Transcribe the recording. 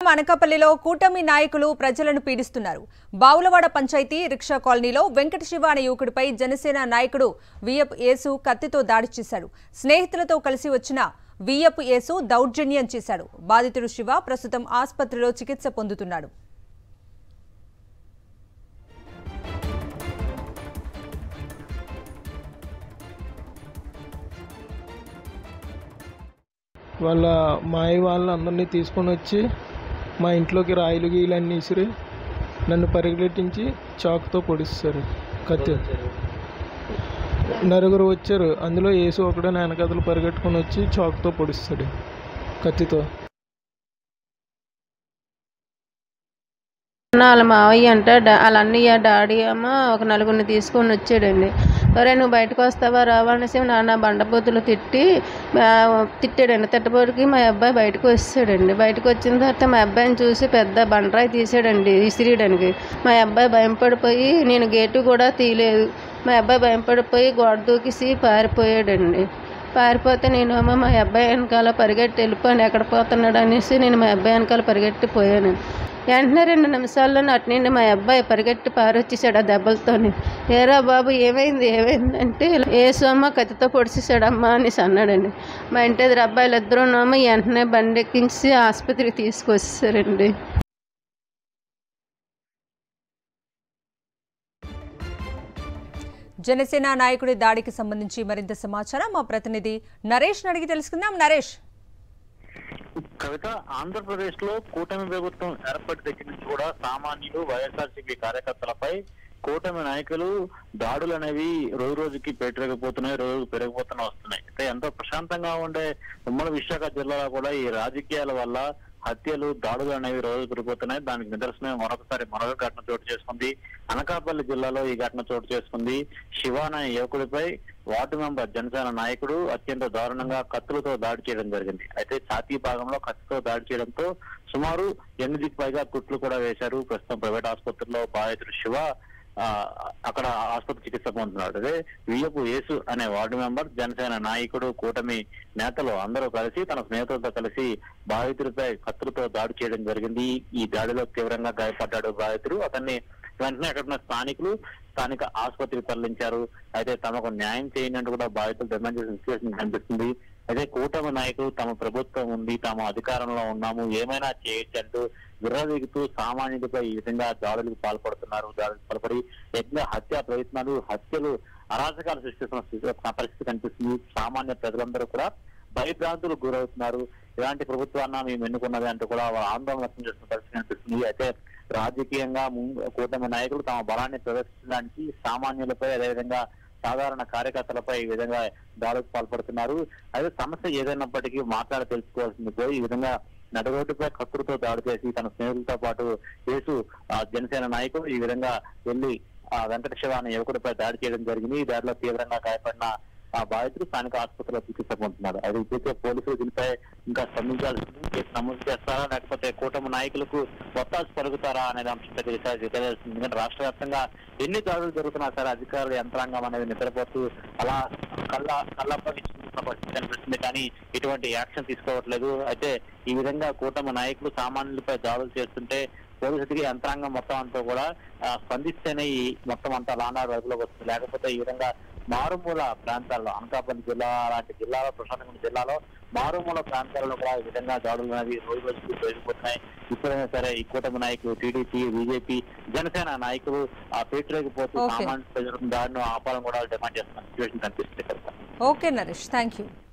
అనకాపల్లిలో కూటమి నాయకులు ప్రజలను పీడిస్తున్నారు బావులవాడ పంచాయతీ రిక్షా కాలనీలో వెంకట శివ అనే యువకుడిపై జనసేన నాయకుడు వియప్ యేసు కత్తితో దాడి చేశాడు స్నేహితులతో కలిసి వచ్చిన వియప్ యేసు దౌర్జన్యం చేశాడు బాధితుడు శివ ప్రస్తుతం ఆసుపత్రిలో చికిత్స పొందుతున్నాడు వాళ్ళ మాయ వాళ్ళ అందరినీ తీసుకొని వచ్చి మా ఇంట్లోకి రాయిలు గీలు అన్నీ విసిరి నన్ను పరిగెట్టించి చాకుతో పొడిస్తారు కత్తి నలుగురు వచ్చారు అందులో ఏసు ఒకడు నా వెనకతలు పరిగెట్టుకొని వచ్చి చాకుతో పొడిస్తాడు కత్తితో వాళ్ళ మావయ్య అంట డా- వాళ్ళ అన్నయ్య డాడీ అమ్మ ఒక నలుగురిని తీసుకొని వచ్చాడండి ఒరే నువ్వు బయటకు వస్తావా రావా అనేసి నాన్న బండబూతులు తిట్టి ఆ, తిట్టాడండి తిట్టబోడికి మా అబ్బాయి బయటకు వచ్చాడండి బయటకు వచ్చిన తర్వాత మా అబ్బాయిని చూసి పెద్ద బండరాయి తీసాడండి విసిరియడానికి మా అబ్బాయి భయం పడిపోయి నేను గేటు కూడా తీయలేదు మా అబ్బాయి భయం పడిపోయి గోడ దూకిసి పారిపోయాడండి పారిపోతే నేను ఏమో మా అబ్బాయి వెనకాల పరిగెట్టి వెళ్ళిపోయాను ఎక్కడ పోతున్నాడు అనేసి నేను మా అబ్బాయి వెనకాల పరిగెట్టి పోయాను వెంటనే రెండు నిమిషాల్లో అటు నుండి మా అబ్బాయి పరిగెట్టి పారొచ్చేసాడు ఆ దెబ్బలతోని ఏరా బాబు ఏమైంది ఏమైంది అంటే ఏ సోమ కత్తితో పొడిచేసాడు అమ్మా అనేసి అన్నాడండి మా ఇంటి ఎదురు అబ్బాయిలు ఇద్దరు ఉన్నామో వెంటనే బండి ఎక్కించి ఆసుపత్రికి తీసుకొచ్చేసారండి జనసేన నాయకుడి దాడికి సంబంధించి మరింత సమాచారం మా ప్రతినిధి నరేష్ అడిగి తెలుసుకుందాం నరేష్ కవిత ఆంధ్రప్రదేశ్ లో కూటమి ప్రభుత్వం ఏర్పడి దగ్గర నుంచి కూడా సామాన్యులు వైఎస్ఆర్సీపీ కార్యకర్తలపై కూటమి నాయకులు దాడులు అనేవి రోజు రోజుకి పెట్టలేకపోతున్నాయి రోజు పెరిగిపోతూనే వస్తున్నాయి అయితే ఎంతో ప్రశాంతంగా ఉండే ఉమ్మడి విశాఖ జిల్లాలో కూడా ఈ రాజకీయాల వల్ల హత్యలు దాడులు అనేవి రోజు పెరిగిపోతున్నాయి దానికి నిదర్శనమే మరొకసారి మరొక ఘటన చోటు చేసుకుంది అనకాపల్లి జిల్లాలో ఈ ఘటన చోటు చేసుకుంది శివ అనే యువకుడిపై వార్డు మెంబర్ జనసేన నాయకుడు అత్యంత దారుణంగా కత్తులతో దాడి చేయడం జరిగింది అయితే ఛాతీ భాగంలో కత్తితో దాడి చేయడంతో సుమారు ఎనిమిదికి పైగా కుట్లు కూడా వేశారు ప్రస్తుతం ప్రైవేట్ ఆసుపత్రిలో బాధితుడు శివ ఆ, అక్కడ ఆసుపత్రి చికిత్స పొందుతున్నాడు అదే వియ్యపు యేసు అనే వార్డు మెంబర్ జనసేన నాయకుడు కూటమి నేతలు అందరూ కలిసి తన స్నేహితులతో కలిసి బాధితుడిపై కత్తులతో దాడి చేయడం జరిగింది ఈ దాడిలో తీవ్రంగా గాయపడ్డాడు బాధితుడు అతన్ని వెంటనే అక్కడ ఉన్న స్థానికులు స్థానిక ఆసుపత్రికి తరలించారు అయితే తమకు న్యాయం చేయనట్టు కూడా బాధితులు డిమాండ్ చేసిన సిచ్యువేషన్ కనిపిస్తుంది అయితే కూటమి నాయకులు తమ ప్రభుత్వం ఉంది తాము అధికారంలో ఉన్నాము ఏమైనా చేయొచ్చు అంటూ విర్రవీగుతూ సామాన్యుడిపై ఈ విధంగా దాడులకు పాల్పడుతున్నారు దాడులకు పాల్పడి యజ్ఞ హత్యా ప్రయత్నాలు హత్యలు అరాచకాలు సృష్టిస్తున్న స్థితి- పరిస్థితి కనిపిస్తుంది సామాన్య ప్రజలందరూ కూడా భయభ్రాంతులకు గురవుతున్నారు ఇలాంటి ప్రభుత్వాన్ని మేము ఎన్నుకున్నది అంటూ కూడా వాళ్ళ ఆందోళన వ్యక్తం చేస్తున్న పరిస్థితి కనిపిస్తుంది అయితే రాజకీయంగా ముందు- కూటమి నాయకులు తమ బలాన్ని ప్రదర్శించడానికి సామాన్యులపై అదేవిధంగా సాధారణ కార్యకర్తలపై ఈ విధంగా దాడులకు పాల్పడుతున్నారు అదే సమస్య ఏదైనప్పటికీ మాట్లాడి తెలుసుకోవాల్సింది పోయి ఈ విధంగా నడరోడ్డుపై కత్తులతో దాడి చేసి తన స్నేహితులతో పాటు యేసు ఆ, జనసేన నాయకుడు ఈ విధంగా వెళ్లి ఆ వెంకట శివ అనే యువకుడిపై దాడి చేయడం జరిగింది ఈ దాడిలో తీవ్రంగా గాయపడిన ఆ బాధితుడు స్థానిక ఆసుపత్రిలో చికిత్స పొందుతున్నారు అది ఇప్పటికే పోలీసులు దీనిపై ఇంకా స్పందించాల్సింది కేసు నమోదు చేస్తారా లేకపోతే కూటమి నాయకులకు ఒత్తాసు పలుకుతారా అనేది అంశంపై తెలిసాల్సి తెలియాల్సింది ఎందుకంటే రాష్ట్ర వ్యాప్తంగా ఎన్ని దాడులు జరుగుతున్నా సరే అధికారుల యంత్రాంగం అనేది నిద్రపోతూ అలా కళ్ళ కళ్ళప్పగి చూస్తున్న పరిస్థితి కనిపిస్తుంది కానీ ఎటువంటి యాక్షన్ తీసుకోవట్లేదు అయితే ఈ విధంగా కూటమి నాయకులు సామాన్యులపై దాడులు చేస్తుంటే పోలీసులకి యంత్రాంగం మొత్తం అంతా కూడా ఆ, స్పందిస్తేనే ఈ మొత్తం అంతా లాండారు రైతులకు వస్తుంది లేకపోతే ఈ విధంగా మారుమూల ప్రాంతాల్లో అనకాపల్లి జిల్లా లాంటి జిల్లాలో ప్రశాంతంగా ఉన్న జిల్లాలో మారుమూల ప్రాంతాల్లో కూడా ఈ విధంగా దాడులు అనేవి రోజు రోజుకు పెరిగిపోతున్నాయి ఇప్పుడైనా సరే ఈ కూటమి నాయకులు టీడీపీ బీజేపీ జనసేన నాయకులు ఆ పేటరేగిపోతూ Okay. సామాన్య ప్రజలకు దాడిని ఆపాలని కూడా డిమాండ్ చేస్తున్న సిచ్యువేషన్ కనిపిస్తుంది కదా ఓకే నరేష్ థ్యాంక్ యూ